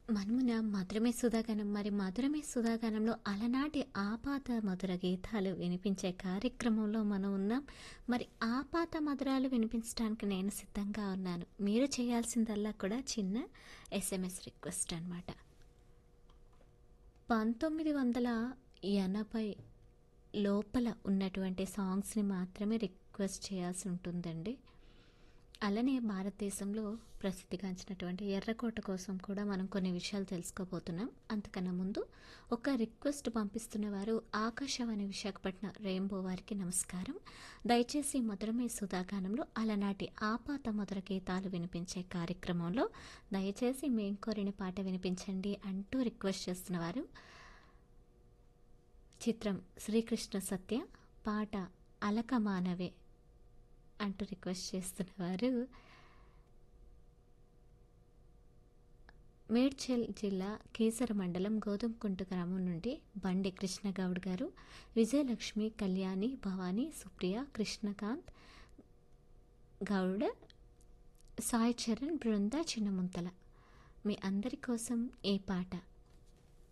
మనమున మధురమే సుధాగానం మరి మధురమే సుధాగానంలో అలనాటి ఆపాత మధుర గీతాలు వినిపించే కార్యక్రమంలో మనం ఉన్నాం మరి ఆపాత మధురాలు వినిపించడానికి నేను సిద్ధంగా ఉన్నాను మీరు చేయాల్సిందల్లా కూడా చిన్న ఎస్ఎంఎస్ రిక్వెస్ట్ అనమాట పంతొమ్మిది వందల ఎనభై లోపల ఉన్నటువంటి సాంగ్స్ని మాత్రమే రిక్వెస్ట్ చేయాల్సి ఉంటుందండి అలానే భారతదేశంలో ప్రసిద్ధిగాంచినటువంటి ఎర్రకోట కోసం కూడా మనం కొన్ని విషయాలు తెలుసుకోబోతున్నాం అంతకన్నా ముందు ఒక రిక్వెస్ట్ పంపిస్తున్న వారు ఆకాశవాణి విశాఖపట్నం రెయిన్బో వారికి నమస్కారం దయచేసి మధురమే సుధాగానంలో అలనాటి ఆపాత మధుర గీతాలు వినిపించే కార్యక్రమంలో దయచేసి మేం కోరిన పాట వినిపించండి అంటూ రిక్వెస్ట్ చేస్తున్నవారు చిత్రం శ్రీకృష్ణ సత్య పాట అలక మానవే అంటూ రిక్వెస్ట్ చేస్తున్నవారు మేడ్చల్ జిల్లా కేసర మండలం గోధుమకుంట గ్రామం నుండి బండి కృష్ణగౌడ్ గారు విజయలక్ష్మి కళ్యాణి భవానీ సుప్రియ కృష్ణకాంత్ గౌడ్ సాయి చరణ్ బృంద చిన్నముంతల మీ అందరి కోసం ఈ పాట